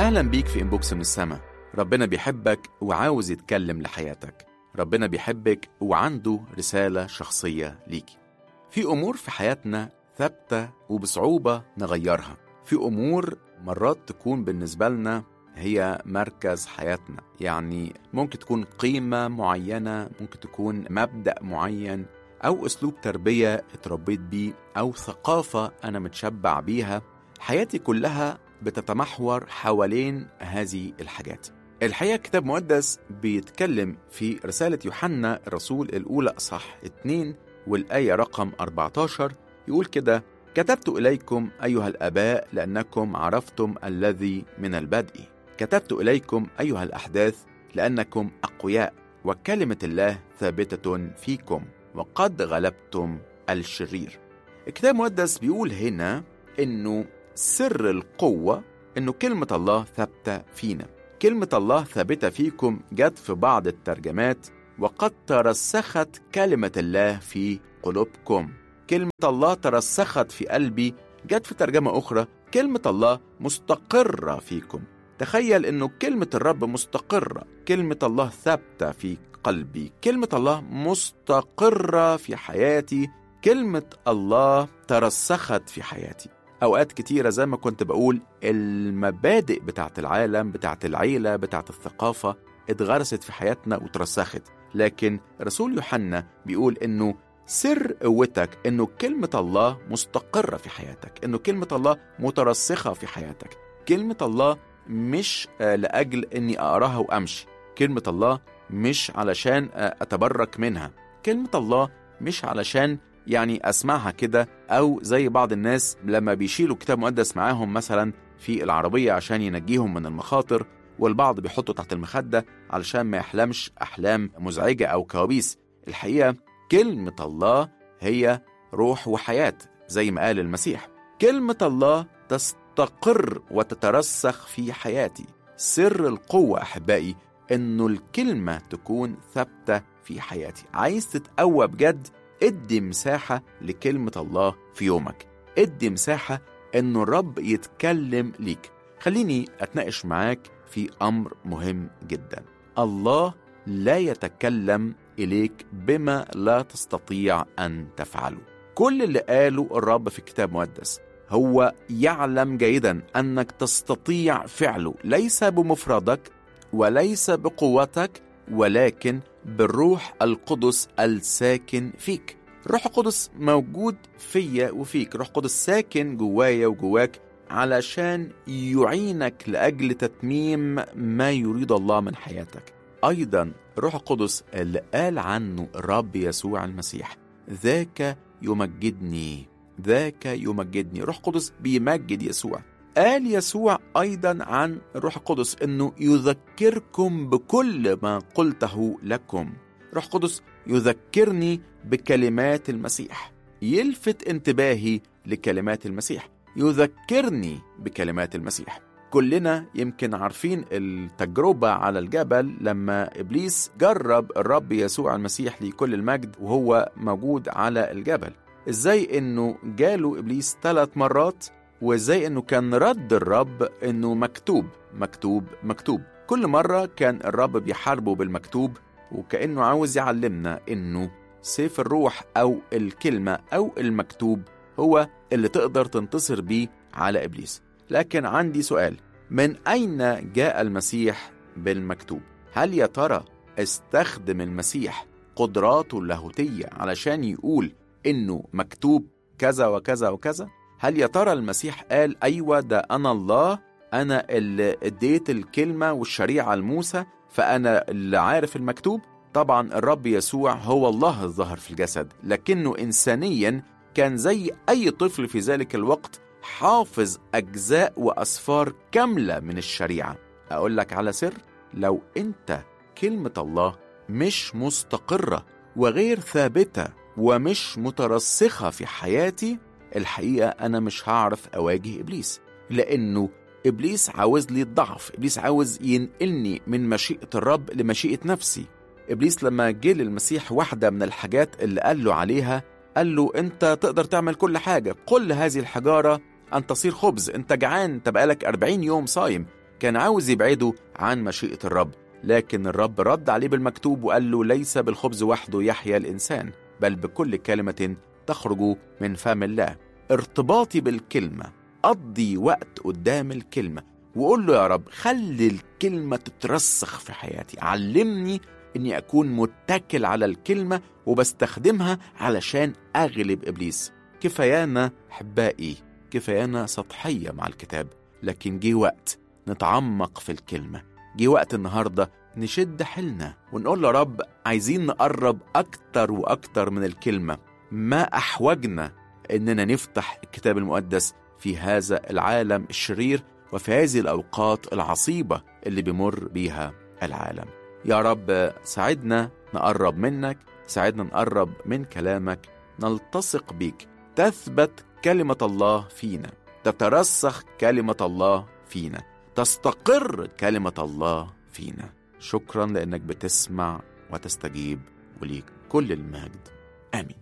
أهلا بيك في إنبوكس من السما ربنا بيحبك وعاوز يتكلم لحياتك ربنا بيحبك وعنده رسالة شخصية ليكي في أمور في حياتنا ثابتة وبصعوبة نغيرها في أمور مرات تكون بالنسبة لنا هي مركز حياتنا يعني ممكن تكون قيمة معينة ممكن تكون مبدأ معين أو أسلوب تربية اتربيت بيه أو ثقافة أنا متشبع بيها حياتي كلها بتتمحور حوالين هذه الحاجات الحقيقة كتاب مقدس بيتكلم في رسالة يوحنا الرسول الأولى أصح 2 والآية رقم 14 يقول كده كتبت إليكم أيها الآباء لأنكم عرفتم الذي من البدء كتبت إليكم أيها الأحداث لأنكم أقوياء وكلمة الله ثابتة فيكم وقد غلبتم الشرير الكتاب المقدس بيقول هنا إنه سر القوة إنه كلمة الله ثابتة فينا كلمة الله ثابتة فيكم جت في بعض الترجمات وقد ترسخت كلمة الله في قلوبكم كلمة الله ترسخت في قلبي جت في ترجمة أخرى كلمة الله مستقرة فيكم تخيل أنه كلمة الرب مستقرة كلمة الله ثابتة في قلبي كلمة الله مستقرة في حياتي كلمة الله ترسخت في حياتي أوقات كتيرة زي ما كنت بقول المبادئ بتاعت العالم بتاعت العيلة بتاعت الثقافة اتغرست في حياتنا وترسخت لكن رسول يوحنا بيقول إنه سر قوتك إنه كلمة الله مستقرة في حياتك إنه كلمة الله مترسخة في حياتك كلمة الله مش لأجل إني أقراها وأمشي كلمة الله مش علشان أتبرك منها كلمة الله مش علشان يعني أسمعها كده أو زي بعض الناس لما بيشيلوا كتاب مقدس معاهم مثلا في العربية عشان ينجيهم من المخاطر والبعض بيحطه تحت المخدة علشان ما يحلمش أحلام مزعجة أو كوابيس الحقيقة كلمة الله هي روح وحياة زي ما قال المسيح كلمة الله تستقر وتترسخ في حياتي سر القوة أحبائي إنه الكلمة تكون ثابتة في حياتي عايز تتقوى بجد ادي مساحة لكلمة الله في يومك ادي مساحة انه الرب يتكلم ليك خليني اتناقش معاك في امر مهم جدا الله لا يتكلم اليك بما لا تستطيع ان تفعله كل اللي قاله الرب في الكتاب المقدس هو يعلم جيدا انك تستطيع فعله ليس بمفردك وليس بقوتك ولكن بالروح القدس الساكن فيك الروح القدس موجود فيا وفيك روح القدس ساكن جوايا وجواك علشان يعينك لأجل تتميم ما يريد الله من حياتك أيضا الروح القدس اللي قال عنه الرب يسوع المسيح ذاك يمجدني ذاك يمجدني روح القدس بيمجد يسوع قال يسوع أيضا عن الروح القدس أنه يذكركم بكل ما قلته لكم روح القدس يذكرني بكلمات المسيح يلفت انتباهي لكلمات المسيح يذكرني بكلمات المسيح كلنا يمكن عارفين التجربة على الجبل لما إبليس جرب الرب يسوع المسيح لكل المجد وهو موجود على الجبل إزاي إنه جاله إبليس ثلاث مرات وإزاي إنه كان رد الرب إنه مكتوب مكتوب مكتوب كل مرة كان الرب بيحاربه بالمكتوب وكأنه عاوز يعلمنا إنه سيف الروح أو الكلمة أو المكتوب هو اللي تقدر تنتصر بيه على إبليس لكن عندي سؤال من أين جاء المسيح بالمكتوب؟ هل يا ترى استخدم المسيح قدراته اللاهوتية علشان يقول إنه مكتوب كذا وكذا وكذا؟ هل يا ترى المسيح قال أيوة ده أنا الله أنا اللي اديت الكلمة والشريعة لموسى فأنا اللي عارف المكتوب؟ طبعا الرب يسوع هو الله الظهر في الجسد لكنه إنسانيا كان زي أي طفل في ذلك الوقت حافظ أجزاء وأسفار كاملة من الشريعة أقول لك على سر لو أنت كلمة الله مش مستقرة وغير ثابتة ومش مترسخة في حياتي الحقيقة أنا مش هعرف أواجه إبليس لأنه إبليس عاوز لي الضعف إبليس عاوز ينقلني من مشيئة الرب لمشيئة نفسي إبليس لما جه للمسيح واحدة من الحاجات اللي قال له عليها قال له أنت تقدر تعمل كل حاجة قل هذه الحجارة أن تصير خبز أنت جعان أنت بقالك 40 يوم صايم كان عاوز يبعده عن مشيئة الرب لكن الرب رد عليه بالمكتوب وقال له ليس بالخبز وحده يحيا الإنسان بل بكل كلمة تخرج من فم الله ارتباطي بالكلمة قضي وقت قدام الكلمة وقول له يا رب خلي الكلمة تترسخ في حياتي علمني اني اكون متكل على الكلمة وبستخدمها علشان اغلب ابليس كفايانا احبائي كفايانا سطحية مع الكتاب لكن جه وقت نتعمق في الكلمة جه وقت النهاردة نشد حيلنا ونقول له رب عايزين نقرب أكتر وأكتر من الكلمة ما أحوجنا إننا نفتح الكتاب المقدس في هذا العالم الشرير وفي هذه الأوقات العصيبة اللي بيمر بيها العالم يا رب ساعدنا نقرب منك ساعدنا نقرب من كلامك نلتصق بيك تثبت كلمة الله فينا تترسخ كلمة الله فينا تستقر كلمة الله فينا شكرا لأنك بتسمع وتستجيب وليك كل المجد آمين